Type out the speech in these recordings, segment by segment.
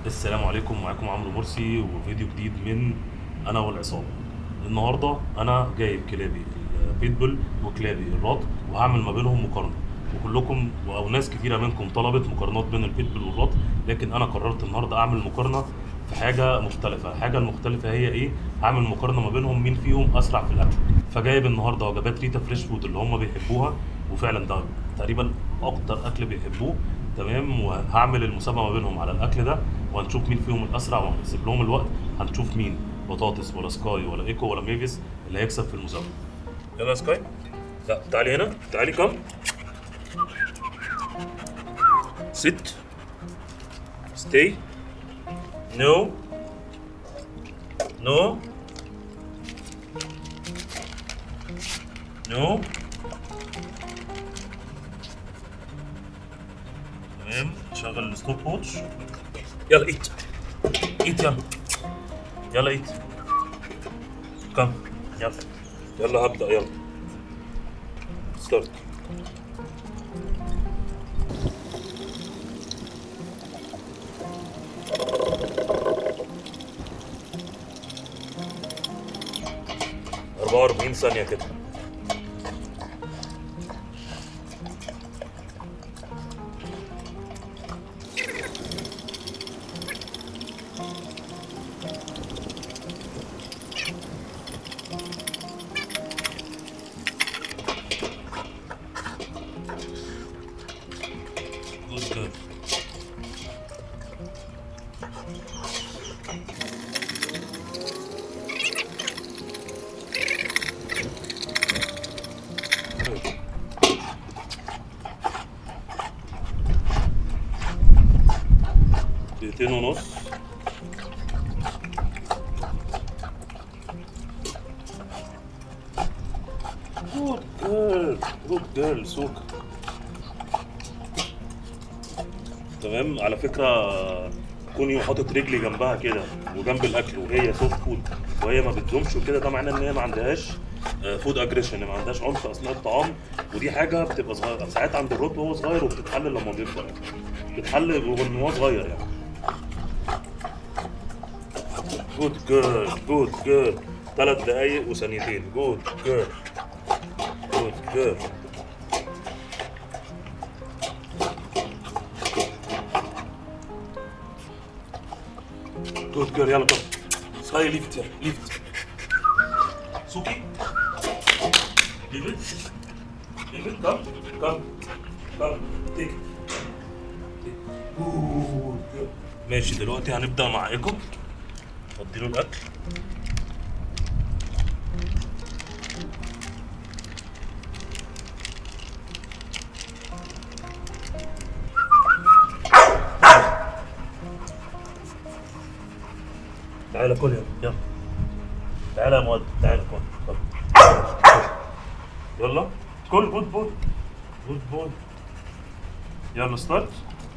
السلام عليكم معاكم عمرو مرسي وفيديو جديد من انا والعصابه النهارده انا جايب كلابي البيتبول وكلابي الرات وهعمل ما بينهم مقارنه وكلكم او ناس كتيره منكم طلبت مقارنات بين البيتبول والرات لكن انا قررت النهارده اعمل مقارنه في حاجه مختلفه الحاجه المختلفه هي ايه هعمل مقارنه ما بينهم مين فيهم اسرع في الاكل فجايب النهارده وجبات ريتا فريش فود اللي هم بيحبوها وفعلا ده تقريبا اكتر اكل بيحبوه تمام وهعمل المسابقه ما بينهم على الاكل ده وهنشوف مين فيهم الاسرع وهنحسب لهم الوقت هنشوف مين بطاطس ولا سكاي ولا ايكو ولا ميفيس اللي هيكسب في المسابقه يلا يا سكاي لا تعالي هنا تعالي كم ست stay no no no تمام شغل الستوب ووتش يلا ايت ايت يلا يلا ايت كم يلا يلا هبدأ يلا ستارت أربعة وأربعين ثانية كده Good, good. دقيقتين ونص جود جيرل جود جيرل سوكا تمام على فكره كوني حاطط رجلي جنبها كده وجنب الاكل وهي سوفت فود وهي ما بتزومش وكده ده معناه ان هي ما عندهاش فود اجريشن ما عندهاش عنف اثناء الطعام ودي حاجه بتبقى صغيره ساعات عند الروت وهو صغير وبتتحل لما بيكبر يعني بتتحل وان هو صغير يعني جود جيرل جود جيرل ثلاث دقايق وثانيتين جود جيرل جود جيرل جود جيرل يلا كم سكاي ليفت يلا ليفت سوكي ليفت ليفت كم كم كم تيك جود جيرل ماشي دلوقتي هنبدأ مع ايكو اديله الاكل تعالى كل يلا يلا تعالى يا مؤدب تعالى كل كل. يلا كل جود بول جود بول يلا ستارت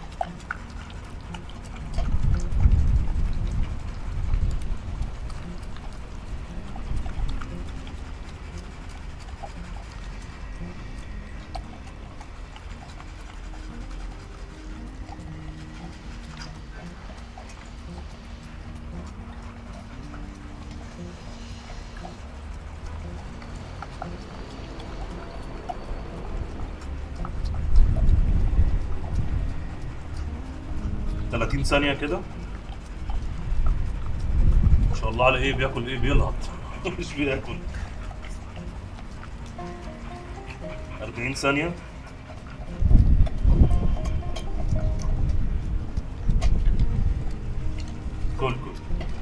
تلاتين ثانية كده ما شاء الله على ايه بياكل ايه بيلقط مش بياكل أربعين ثانية كل كل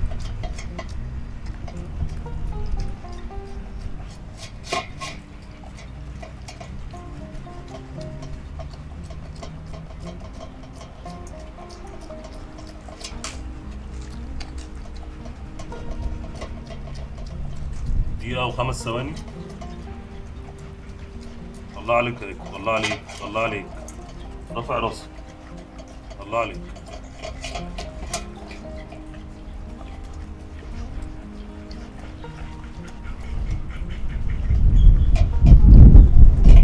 دقيقة وخمس ثواني الله عليك يا إيكو الله عليك الله عليك رافع راسك الله عليك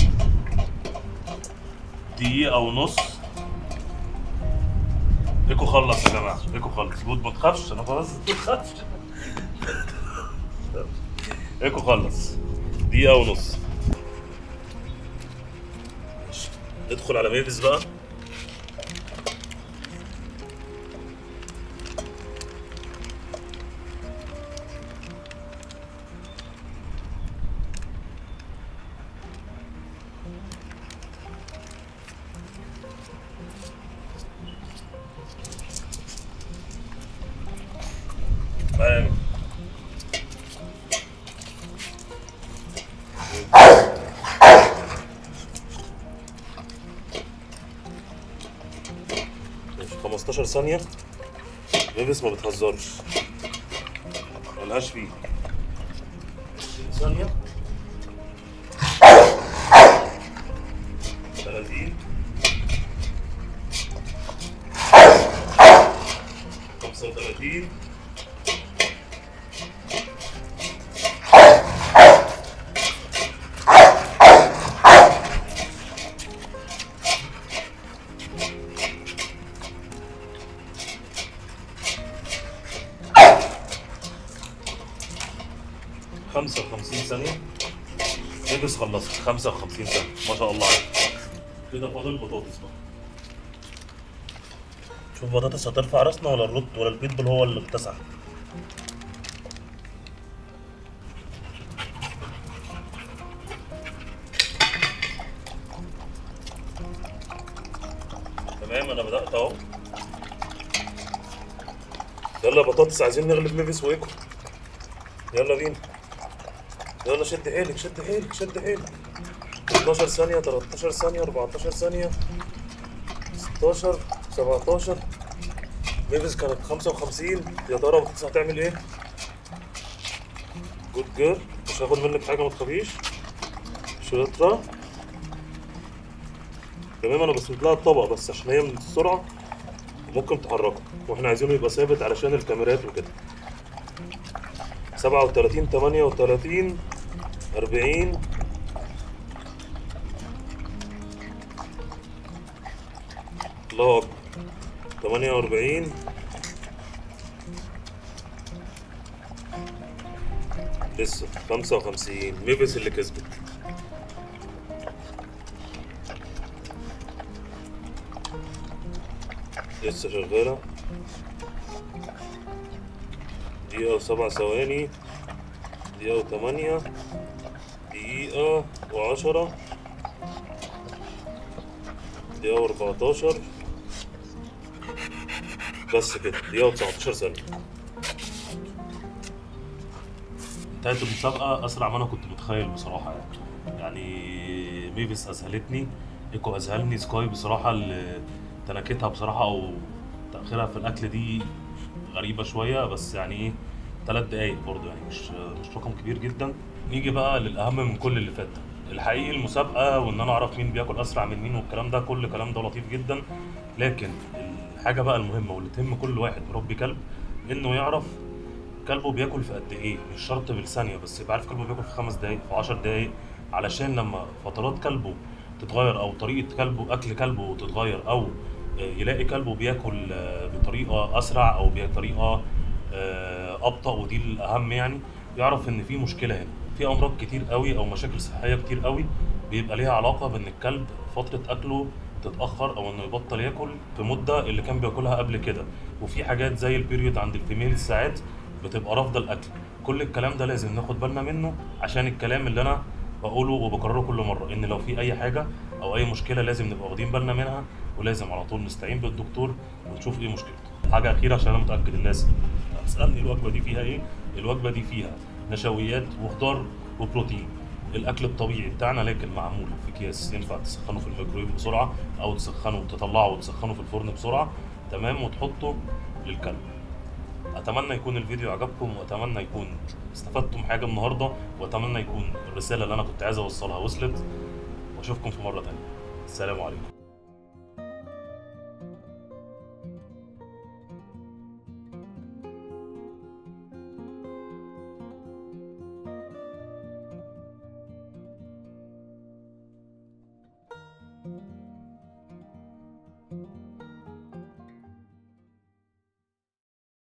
دقيقة ونص ايكو خلص يا جماعه ايكو خلص بود ما تخافش انا خلاص ما تخافش ايكو خلص دقيقه ونص ماشي. ندخل على ميفيز بقى تمام ماشي 15 ثانية ميفيس ما بتهزرش ملهاش فيه 20 ثانية 30 35 55 ثانية نجس خلصت 55 ثانية ما شاء الله عليك كده فاضل بطاطس بقى شوف بطاطس هترفع راسنا ولا الرد ولا البيتبول هو اللي اكتسح تمام انا بدأت اهو يلا يا بطاطس عايزين نغلب ميفيس وايكو يلا بينا يلا شد حيلك شد حيلك شد حيلك 12 ثانية 13 ثانية 14 ثانية 16 17 ميفيس كانت 55 يا ترى بطاطس هتعمل ايه؟ جود جير مش هاخد منك حاجة ما تخافيش شاطرة تمام انا بسند لها الطبق بس عشان هي من السرعة ممكن تحركه واحنا عايزينه يبقى ثابت علشان الكاميرات وكده 37 38 40 الله اكبر 48 لسه 55 ميفيس اللي كسبت لسه شغالة دقيقة وسبع ثواني دقيقة وثمانية دقيقة وعشرة دقيقة وأربعتاشر بس كده دقيقة وتسعتاشر ثانية انتهت المسابقة أسرع ما أنا كنت متخيل بصراحة يعني يعني ميفيس أذهلتني إيكو أذهلني سكاي بصراحة اللي تناكتها بصراحة أو تأخيرها في الأكل دي غريبة شوية بس يعني إيه تلات دقايق برضه يعني مش مش رقم كبير جدا نيجي بقى للأهم من كل اللي فات ده الحقيقي المسابقة وإن أنا أعرف مين بياكل أسرع من مين والكلام ده كل الكلام ده لطيف جدا لكن الحاجة بقى المهمة واللي تهم كل واحد مربي كلب إنه يعرف كلبه بياكل في قد ايه مش شرط بالثانيه بس يبقى عارف كلبه بياكل في خمس دقايق في 10 دقايق علشان لما فترات كلبه تتغير او طريقه كلبه اكل كلبه تتغير او آه، يلاقي كلبه بياكل آه، بطريقه اسرع او بطريقه آه، ابطا ودي الاهم يعني يعرف ان في مشكله هنا في امراض كتير قوي او مشاكل صحيه كتير قوي بيبقى ليها علاقه بان الكلب فتره اكله تتاخر او انه يبطل ياكل في مده اللي كان بياكلها قبل كده وفي حاجات زي البيريود عند الفيميل ساعات بتبقى رافضه الاكل كل الكلام ده لازم ناخد بالنا منه عشان الكلام اللي انا بقوله وبكرره كل مره ان لو في اي حاجه او اي مشكله لازم نبقى واخدين بالنا منها ولازم على طول نستعين بالدكتور ونشوف ايه مشكلته حاجه اخيره عشان انا متاكد الناس هتسالني الوجبه دي فيها ايه الوجبه دي فيها نشويات وخضار وبروتين الاكل الطبيعي بتاعنا لكن معمول في اكياس ينفع تسخنه في الميكرويف بسرعه او تسخنه تطلعه وتسخنه في الفرن بسرعه تمام وتحطه للكلب اتمنى يكون الفيديو عجبكم واتمنى يكون استفدتم حاجه النهارده واتمنى يكون الرساله اللي انا كنت عايز اوصلها وصلت واشوفكم في مره تانية السلام عليكم